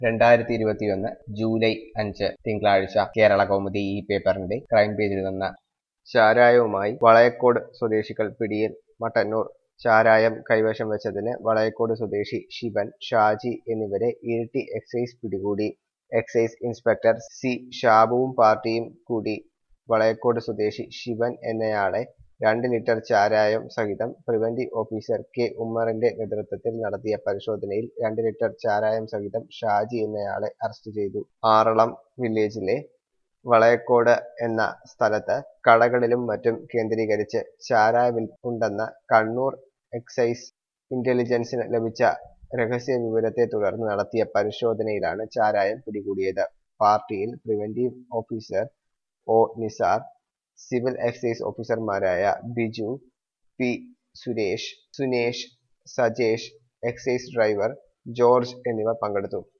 രണ്ടായിരത്തി ഇരുപത്തിയൊന്ന് ജൂലൈ അഞ്ച് തിങ്കളാഴ്ച കേരള കൗമുദി ഈ പേപ്പറിന്റെ ക്രൈം പേജിൽ നിന്ന് ചാരായവുമായി വളയക്കോട് സ്വദേശികൾ പിടിയിൽ മട്ടന്നൂർ ചാരായം കൈവശം വെച്ചതിന് വളയക്കോട് സ്വദേശി ശിവൻ ഷാജി എന്നിവരെ ഇരിട്ടി എക്സൈസ് പിടികൂടി എക്സൈസ് ഇൻസ്പെക്ടർ സി ഷാബുവും പാർട്ടിയും കൂടി വളയക്കോട് സ്വദേശി ശിവൻ എന്നയാളെ രണ്ട് ലിറ്റർ ചാരായം സഹിതം പ്രിവന്റീവ് ഓഫീസർ കെ ഉമ്മറിന്റെ നേതൃത്വത്തിൽ നടത്തിയ പരിശോധനയിൽ രണ്ട് ലിറ്റർ ചാരായം സഹിതം ഷാജി എന്നയാളെ അറസ്റ്റ് ചെയ്തു ആറളം വില്ലേജിലെ വളയക്കോട് എന്ന സ്ഥലത്ത് കടകളിലും മറ്റും കേന്ദ്രീകരിച്ച് ചാരായ വിൽപ്പുണ്ടെന്ന കണ്ണൂർ എക്സൈസ് ഇന്റലിജൻസിന് ലഭിച്ച രഹസ്യ വിവരത്തെ തുടർന്ന് നടത്തിയ പരിശോധനയിലാണ് ചാരായം പിടികൂടിയത് പാർട്ടിയിൽ preventive officer O Nisar civil excise ഓഫീസർമാരായ Biju P Suresh Sunesh Sajesh excise driver George എന്നിവർ പങ്കെടുത്തു